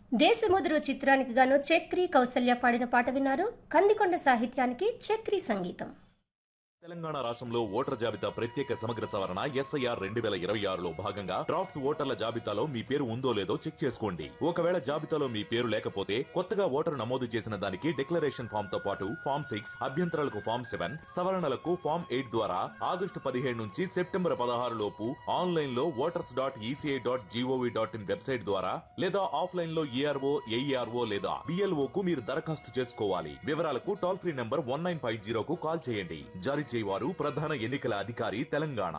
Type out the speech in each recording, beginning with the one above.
దేశముదురు చిత్రానికి గాను చక్రి కౌసల్య పాడిన పాట విన్నారు కందికొండ సాహిత్యానికి చక్రి సంగీతం తెలంగాణ రాష్ట్రంలో ఓటర్ జాబితా ప్రత్యేక సమగ్ర సవరణ ఎస్ఐఆర్ రెండు వేల ఇరవై ఆరులో భాగంగా డ్రాఫ్ట్స్ ఓటర్ల జాబితాలో మీ పేరు ఉందో లేదో చెక్ చేసుకోండి ఒకవేళ జాబితాలో మీ పేరు లేకపోతే కొత్తగా ఓటరు నమోదు చేసిన దానికి డిక్లరేషన్ ఫామ్ తో పాటు ఫామ్ సిక్స్ అభ్యంతరాలకు ఫామ్ సెవెన్ సవరణలకు ఫామ్ ఎయిట్ ద్వారా ఆగస్టు పదిహేడు నుంచి సెప్టెంబర్ పదహారు లోపు ఆన్లైన్ లో voters dot ECI dot GOV dot in website ద్వారా లేదా ఆఫ్లైన్ లో ఈఆర్ఓ ఏఈఆర్ఓ లేదా బిఎల్ఓ కు మీరు దరఖాస్తు చేసుకోవాలి వివరాలకు toll free number one nine five జీరోకు కాల్ చేయండి జారీ చేయవారు ప్రధాన ఎన్నికల అధికారి తెలంగాణ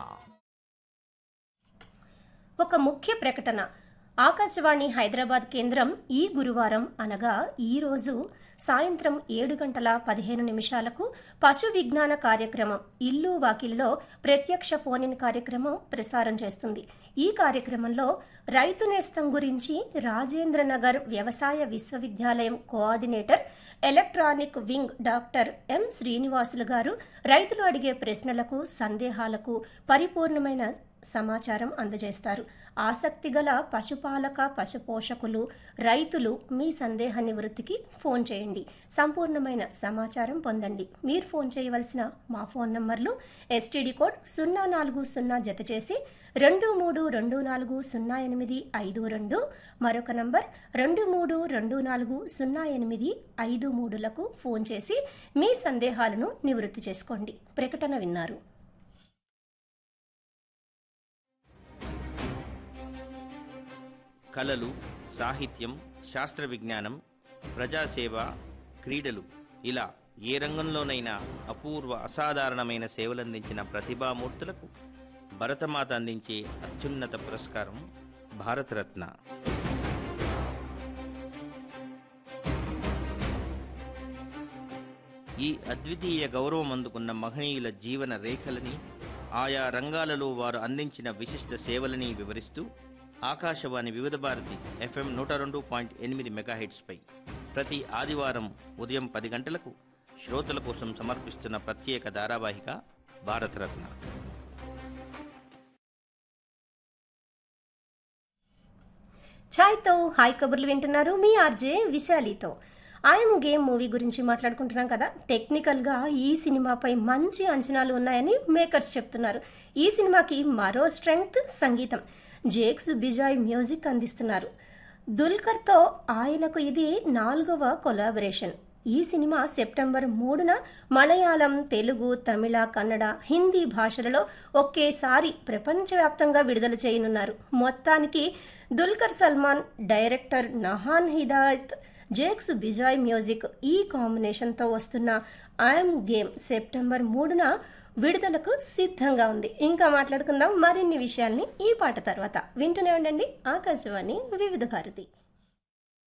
ఒక ముఖ్య ప్రకటన ఆకాశవాణి హైదరాబాద్ కేంద్రం ఈ గురువారం అనగా ఈ రోజు సాయంత్రం ఏడు గంటల పదిహేను నిమిషాలకు పశు విజ్ఞాన కార్యక్రమం ఇల్లు వాకిలిలో ప్రత్యక్ష ఫోన్ ఇన్ కార్యక్రమం ప్రసారం చేస్తుంది ఈ కార్యక్రమంలో రైతు నేస్తం గురించి రాజేంద్ర నగర్ వ్యవసాయ విశ్వవిద్యాలయం coordinator electronic wing doctor M Srinivasulu garu రైతులు అడిగే ప్రశ్నలకు సందేహాలకు పరిపూర్ణమైన సమాచారం అందజేస్తారు ఆసక్తి గల పశుపాలక పశుపోషకులు రైతులు మీ సందేహ నివృత్తికి ఫోన్ చేయండి సంపూర్ణమైన సమాచారం పొందండి మీరు ఫోన్ చేయవలసిన మా ఫోన్ నంబర్లు ఎస్టీడీ కోడ్ సున్నా నాలుగు సున్నా జత చేసి రెండు మూడు రెండు నాలుగు సున్నా ఎనిమిది ఐదు రెండు మరొక నంబర్ రెండు మూడు రెండు నాలుగు సున్నా ఎనిమిది ఐదు మూడులకు ఫోన్ చేసి మీ సందేహాలను నివృత్తి చేసుకోండి ప్రకటన విన్నారు కళలు సాహిత్యం శాస్త్ర విజ్ఞానం ప్రజాసేవ క్రీడలు ఇలా ఏ రంగంలోనైనా అపూర్వ అసాధారణమైన సేవలందించిన ప్రతిభామూర్తులకు భరతమాత అందించే అత్యున్నత పురస్కారం భారతరత్న ఈ అద్వితీయ గౌరవం అందుకున్న మహనీయుల జీవన రేఖలని ఆయా రంగాలలో వారు అందించిన విశిష్ట సేవలని వివరిస్తూ ఆకాశవాణి వివిధ భారతి ఎఫ్ఎం నూట రెండు పాయింట్ ఎనిమిది మెగాహెట్స్పై ప్రతి ఆదివారం ఉదయం పది గంటలకు శ్రోతల కోసం సమర్పిస్తున్న ప్రత్యేక ధారావాహిక భారతరత్న ఛాయ్తో హాయ్ కబుర్లు వింటున్నారు మీ ఆర్జే విశాలితో ఐఎమ్ గేమ్ మూవీ గురించి మాట్లాడుకుంటున్నాం కదా టెక్నికల్గా ఈ సినిమాపై మంచి అంచనాలు ఉన్నాయని మేకర్స్ చెప్తున్నారు ఈ సినిమాకి మరో స్ట్రెంగ్త్ సంగీతం జేక్స్ బిజాయ్ మ్యూజిక్ అందిస్తున్నారు దుల్కర్తో ఆయనకు ఇది నాలుగవ కొలాబరేషన్ ఈ సినిమా సెప్టెంబర్ మూడున మలయాళం తెలుగు తమిళ కన్నడ హిందీ భాషలలో ఒకేసారి ప్రపంచవ్యాప్తంగా విడుదల చేయనున్నారు మొత్తానికి దుల్కర్ సల్మాన్ డైరెక్టర్ నహాన్ హిదాయత్ జేక్స్ బిజాయ్ మ్యూజిక్ ఈ కాంబినేషన్తో వస్తున్న ఐఎమ్ గేమ్ సెప్టెంబర్ మూడున విడుదలకు సిద్ధంగా ఉంది ఇంకా మాట్లాడుకుందాం మరిన్ని విషయాల్ని ఈ పాట తర్వాత వింటూనే ఉండండి ఆకాశవాణి వివిధ భారతి